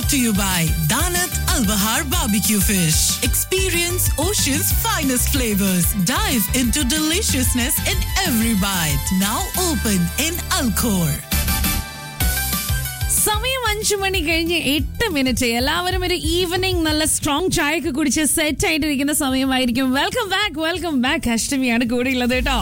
brought to you by Danat Al Bahar Barbecue Fish. Experience Ocean's finest flavors. Dive into deliciousness in every bite. Now open in Alcor. സമയം അഞ്ചു മണി കഴിഞ്ഞ് എട്ട് minute എല്ലാവരും ഒരു evening നല്ല strong ചായ ഒക്കെ കുടിച്ച് സെറ്റ് ആയിട്ടിരിക്കുന്ന സമയമായിരിക്കും വെൽക്കം ബാക്ക് വെൽക്കം ബാക്ക് അഷ്ടമിയാണ് കൂടെ ഉള്ളത് കേട്ടോ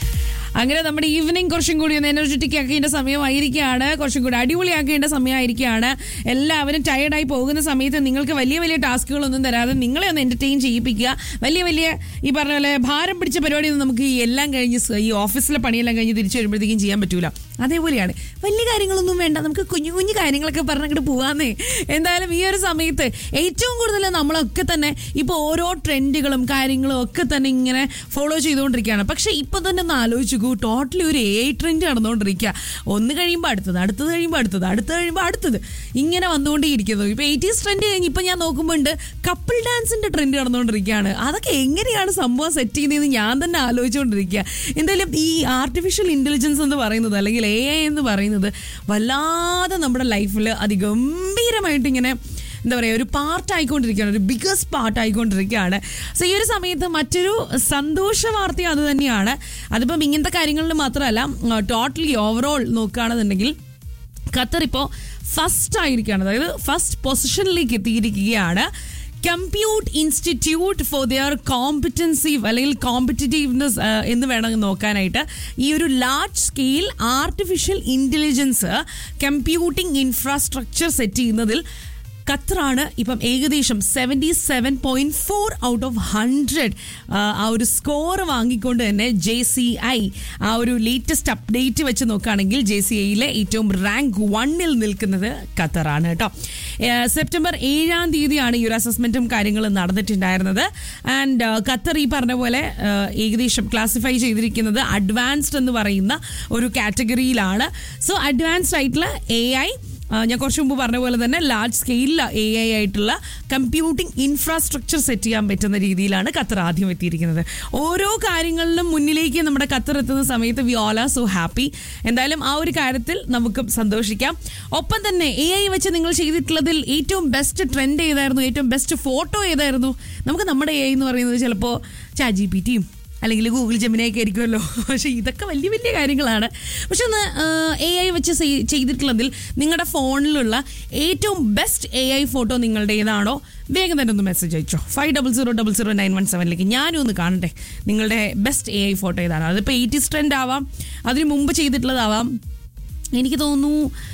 അങ്ങനെ നമ്മുടെ ഈവനിങ് കുറച്ചും കൂടി ഒന്ന് എനർജറ്റിക് ആക്കേണ്ട സമയമായിരിക്കുകയാണ് കുറച്ചും കൂടി അടിപൊളിയാക്കേണ്ട സമയമായിരിക്കുകയാണ് എല്ലാവരും ടയർഡായി പോകുന്ന സമയത്ത് നിങ്ങൾക്ക് വലിയ വലിയ ടാസ്കുകളൊന്നും തരാതെ നിങ്ങളെ ഒന്ന് എന്റർടൈൻ ചെയ്യിപ്പിക്കുക വലിയ വലിയ ഈ പറഞ്ഞ പോലെ ഭാരം പിടിച്ച പരിപാടിയൊന്നും നമുക്ക് ഈ എല്ലാം കഴിഞ്ഞ് സ് ഈ ഓഫീസിലെ പണിയെല്ലാം കഴിഞ്ഞ് തിരിച്ചു വരുമ്പോഴത്തേക്കും ചെയ്യാൻ പറ്റൂല അതേപോലെയാണ് വലിയ കാര്യങ്ങളൊന്നും വേണ്ട നമുക്ക് കുഞ്ഞു കുഞ്ഞു കാര്യങ്ങളൊക്കെ പറഞ്ഞിട്ട് പോകാന്നേ എന്തായാലും ഈ ഒരു സമയത്ത് ഏറ്റവും കൂടുതൽ നമ്മളൊക്കെ തന്നെ ഇപ്പോൾ ഓരോ ട്രെൻഡുകളും കാര്യങ്ങളും ഒക്കെ തന്നെ ഇങ്ങനെ ഫോളോ ചെയ്തുകൊണ്ടിരിക്കുകയാണ് പക്ഷെ ഇപ്പൊ തന്നെ ഒന്ന് ആലോചിച്ചു ടോട്ടലി ഒരു എ ട്രെൻഡ് നടന്നുകൊണ്ടിരിക്കുക ഒന്ന് കഴിയുമ്പോൾ അടുത്തത് അടുത്തത് കഴിയുമ്പോൾ അടുത്തത് അടുത്തത് കഴിയുമ്പോൾ അടുത്തത് ഇങ്ങനെ വന്നുകൊണ്ടേയിരിക്കുന്നു ഇപ്പൊ എയ്റ്റീസ് ട്രെൻഡ് കഴിഞ്ഞ് ഇപ്പൊ ഞാൻ നോക്കുമ്പോൾ ഉണ്ട് കപ്പിൾ ഡാൻസിന്റെ ട്രെൻഡ് നടന്നുകൊണ്ടിരിക്കുകയാണ് അതൊക്കെ എങ്ങനെയാണ് സംഭവം സെറ്റ് ചെയ്യുന്നതെന്ന് ഞാൻ തന്നെ ആലോചിച്ചുകൊണ്ടിരിക്കുക എന്തായാലും ഈ ആർട്ടിഫിഷ്യൽ ഇന്റലിജൻസ് എന്ന് പറയുന്നത് അല്ലെങ്കിൽ എ ഐ എന്ന് പറയുന്നത് വല്ലാതെ നമ്മുടെ ലൈഫിൽ അതിഗംഭീരമായിട്ട് ഇങ്ങനെ എന്താ പറയുക ഒരു പാർട്ട് ആയിക്കൊണ്ടിരിക്കുകയാണ് ഒരു ബിഗസ്റ്റ് പാർട്ട് ആയിക്കൊണ്ടിരിക്കുകയാണ് സോ ഈ ഒരു സമയത്ത് മറ്റൊരു സന്തോഷ വാർത്ത അത് തന്നെയാണ് അതിപ്പം ഇങ്ങനത്തെ കാര്യങ്ങളിൽ മാത്രമല്ല ടോട്ടലി ഓവറോൾ നോക്കുകയാണെന്നുണ്ടെങ്കിൽ ഖത്തർ ഇപ്പോൾ ഫസ്റ്റ് ആയിരിക്കുകയാണ് അതായത് ഫസ്റ്റ് പൊസിഷനിലേക്ക് എത്തിയിരിക്കുകയാണ് compute institute for their competency അല്ലെങ്കിൽ കോമ്പറ്റീറ്റീവ്നെസ് എന്ന് വേണമെങ്കിൽ നോക്കാനായിട്ട് ഈ ഒരു large scale artificial intelligence computing infrastructure set ചെയ്യുന്നതിൽ ഖത്തറാണ് ഇപ്പം ഏകദേശം seventy seven point four out of hundred ആ ഒരു സ്കോർ വാങ്ങിക്കൊണ്ട് തന്നെ ജെ സി ഐ ആ ഒരു ലേറ്റസ്റ്റ് അപ്ഡേറ്റ് വെച്ച് നോക്കുകയാണെങ്കിൽ ജെ സി ഐയിലെ ഏറ്റവും റാങ്ക് വണ്ണിൽ നിൽക്കുന്നത് ഖത്തറാണ് കേട്ടോ ഏഹ് സെപ്റ്റംബർ ഏഴാം തീയതിയാണ് ഈ ഒരു അസസ്മെന്റും കാര്യങ്ങളും നടന്നിട്ടുണ്ടായിരുന്നത് ആൻഡ് ഖത്തർ ഈ പറഞ്ഞ പോലെ ഏഹ് ഏകദേശം ക്ലാസിഫൈ ചെയ്തിരിക്കുന്നത് അഡ്വാൻസ്ഡ് എന്ന് പറയുന്ന ഒരു കാറ്റഗറിയിലാണ് സോ അഡ്വാൻസ്ഡ് ആയിട്ടുള്ള എ ഐ ആ, ഞാൻ കുറച്ച് മുമ്പ് പറഞ്ഞ പോലെ തന്നെ ലാർജ് സ്കെയിലിൽ എ ഐ ആയിട്ടുള്ള കമ്പ്യൂട്ടിംഗ് ഇൻഫ്രാസ്ട്രക്ചർ സെറ്റ് ചെയ്യാൻ പറ്റുന്ന രീതിയിലാണ് ഖത്തർ ആദ്യം എത്തിയിരിക്കുന്നത് ഓരോ കാര്യങ്ങളിലും മുന്നിലേക്ക് നമ്മുടെ ഖത്തർ എത്തുന്ന സമയത്ത് we all are so happy എന്തായാലും ആ ഒരു കാര്യത്തിൽ നമുക്ക് സന്തോഷിക്കാം ഒപ്പം തന്നെ എ ഐ വെച്ച് നിങ്ങൾ ചെയ്തിട്ടുള്ളതിൽ ഏറ്റവും ബെസ്റ്റ് ട്രെൻഡ് ഏതായിരുന്നു ഏറ്റവും ബെസ്റ്റ് ഫോട്ടോ ഏതായിരുന്നു നമുക്ക് നമ്മുടെ എ ഐ എന്ന് പറയുന്നത് ചിലപ്പോൾ ചാറ്റ് ജി പി ടിയും അല്ലെങ്കിൽ ഗൂഗിൾ ജമിനയൊക്കെ ആയിരിക്കുമല്ലോ പക്ഷേ ഇതൊക്കെ വലിയ വലിയ കാര്യങ്ങളാണ് പക്ഷെ ഒന്ന് എ ഐ വെച്ച് ചെയ്- ചെയ്തിട്ടുള്ളതിൽ നിങ്ങളുടെ ഫോണിലുള്ള ഏറ്റവും ബെസ്റ്റ് എ ഐ ഫോട്ടോ നിങ്ങളുടെ ഏതാണോ വേഗം തന്നെ ഒന്ന് മെസ്സേജ് അയച്ചോ five double zero double zero nine one സെവനിലേക്ക് ഞാനും ഒന്ന് കാണട്ടെ നിങ്ങളുടെ ബെസ്റ്റ് എ ഐ ഫോട്ടോ ഏതാണ് അതിപ്പോൾ എയ്റ്റീസ് ട്രെൻഡ് ആവാം അതിന് മുമ്പ് ചെയ്തിട്ടുള്ളതാവാം എനിക്ക് തോന്നുന്നു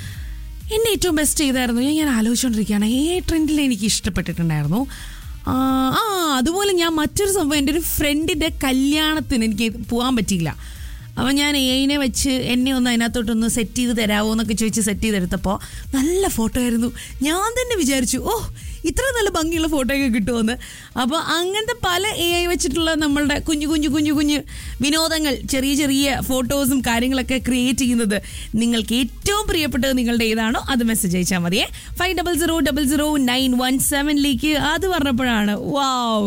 എൻ്റെ ഏറ്റവും ബെസ്റ്റ് ചെയ്തായിരുന്നു ഞാൻ ഞാൻ ആലോചിച്ചുകൊണ്ടിരിക്കുകയാണ് എ ഐ ട്രെൻഡിൽ എനിക്ക് ഇഷ്ടപ്പെട്ടിട്ടുണ്ടായിരുന്നു ആ ആ, അതുപോലെ ഞാൻ മറ്റൊരു സംഭവം എൻ്റെ ഒരു ഫ്രണ്ടിൻ്റെ കല്യാണത്തിന് എനിക്ക് പോകാൻ പറ്റിയില്ല അപ്പം ഞാൻ എ ഐനെ വെച്ച് എന്നെ ഒന്ന് അതിനകത്തോട്ടൊന്ന് സെറ്റ് ചെയ്ത് തരാമോ എന്നൊക്കെ ചോദിച്ച് സെറ്റ് ചെയ്തെടുത്തപ്പോൾ നല്ല ഫോട്ടോ ആയിരുന്നു ഞാൻ തന്നെ വിചാരിച്ചു ഓ ഇത്ര നല്ല ഭംഗിയുള്ള ഫോട്ടോ ഒക്കെ കിട്ടുമെന്ന് അപ്പോൾ അങ്ങനത്തെ പല എ ഐ വെച്ചിട്ടുള്ള നമ്മളുടെ കുഞ്ഞു കുഞ്ഞു കുഞ്ഞു കുഞ്ഞു വിനോദങ്ങൾ ചെറിയ ചെറിയ ഫോട്ടോസും കാര്യങ്ങളൊക്കെ ക്രിയേറ്റ് ചെയ്യുന്നത് നിങ്ങൾക്ക് ഏറ്റവും പ്രിയപ്പെട്ടത് നിങ്ങളുടെ ഏതാണോ അത് മെസ്സേജ് അയച്ചാൽ മതിയേ five double zero double zero nine one സെവനിലേക്ക് അത് പറഞ്ഞപ്പോഴാണ് വാവ്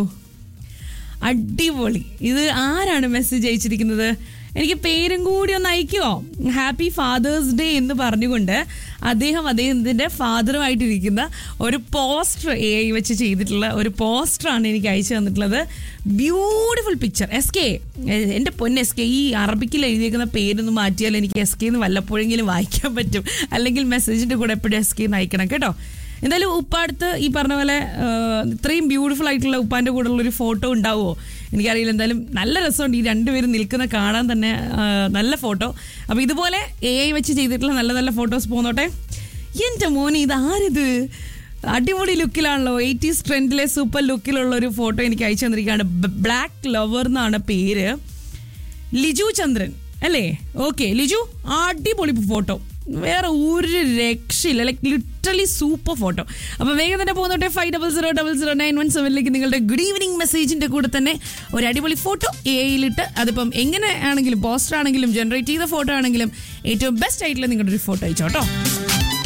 അടിപൊളി ഇത് ആരാണ് മെസ്സേജ് അയച്ചിരിക്കുന്നത് എനിക്ക് പേരും കൂടി ഒന്ന് അയക്കുമോ ഹാപ്പി ഫാദേഴ്സ് ഡേ എന്ന് പറഞ്ഞുകൊണ്ട് അദ്ദേഹം അദ്ദേഹത്തിൻ്റെ ഫാദറുമായിട്ടിരിക്കുന്ന ഒരു പോസ്റ്റർ എ ഐ വെച്ച് ചെയ്തിട്ടുള്ള ഒരു പോസ്റ്ററാണ് എനിക്ക് അയച്ചു തന്നിട്ടുള്ളത് ബ്യൂട്ടിഫുൾ പിക്ചർ എസ് കെ എൻ്റെ പൊന്ന് എസ് കെ ഈ അറബിക്കിൽ എഴുതിയേക്കുന്ന പേരൊന്ന് മാറ്റിയാൽ എനിക്ക് എസ് കെ എന്ന് വല്ലപ്പോഴെങ്കിലും വായിക്കാൻ പറ്റും അല്ലെങ്കിൽ മെസ്സേജിൻ്റെ കൂടെ എപ്പോഴും എസ് കെ എന്ന് അയക്കണം കേട്ടോ എന്തായാലും ഉപ്പാടുത്ത് ഈ പറഞ്ഞ പോലെ ആ, ഇത്രയും ബ്യൂട്ടിഫുൾ ആയിട്ടുള്ള ഉപ്പാന്റെ കൂടെ ഉള്ള ഒരു ഫോട്ടോ ഉണ്ടാവുമോ എനിക്കറിയില്ല എന്തായാലും നല്ല രസമുണ്ട് ഈ രണ്ടുപേരും നിൽക്കുന്ന കാണാൻ തന്നെ ആ, നല്ല ഫോട്ടോ അപ്പോൾ ഇതുപോലെ എ ഐ വെച്ച് ചെയ്തിട്ടുള്ള നല്ല നല്ല ഫോട്ടോസ് പോന്നോട്ടെ എൻ്റെ മോനെ ഇത് ആരിത് അടിപൊളി ലുക്കിലാണല്ലോ എയ്റ്റീസ് ട്രെൻഡിലെ സൂപ്പർ ലുക്കിലുള്ള ഒരു ഫോട്ടോ എനിക്ക് അയച്ചു തന്നിരിക്കുകയാണ് ബ്ലാക്ക് ലവർ എന്നാണ് പേര് ലിജു ചന്ദ്രൻ അല്ലേ ഓക്കെ ലിജു അടിപൊളി ഫോട്ടോ വേറെ ഒരു രക്ഷയില്ല ലൈക്ക് ലിറ്ററലി സൂപ്പർ ഫോട്ടോ അപ്പൊ വേഗം തന്നെ പോകുന്നോട്ടെ five double zero double zero nine one സെവനിലേക്ക് നിങ്ങളുടെ ഗുഡ് ഈവനിങ് മെസ്സേജിന്റെ കൂടെ തന്നെ ഒരു അടിപൊളി ഫോട്ടോ എ ഐയിലിട്ട് അതിപ്പം എങ്ങനെ ആണെങ്കിലും പോസ്റ്റർ ആണെങ്കിലും ജനറേറ്റ് ചെയ്ത ഫോട്ടോ ആണെങ്കിലും ഏറ്റവും ബെസ്റ്റ് ആയിട്ടുള്ള നിങ്ങളുടെ ഒരു ഫോട്ടോ അയച്ചോട്ടോ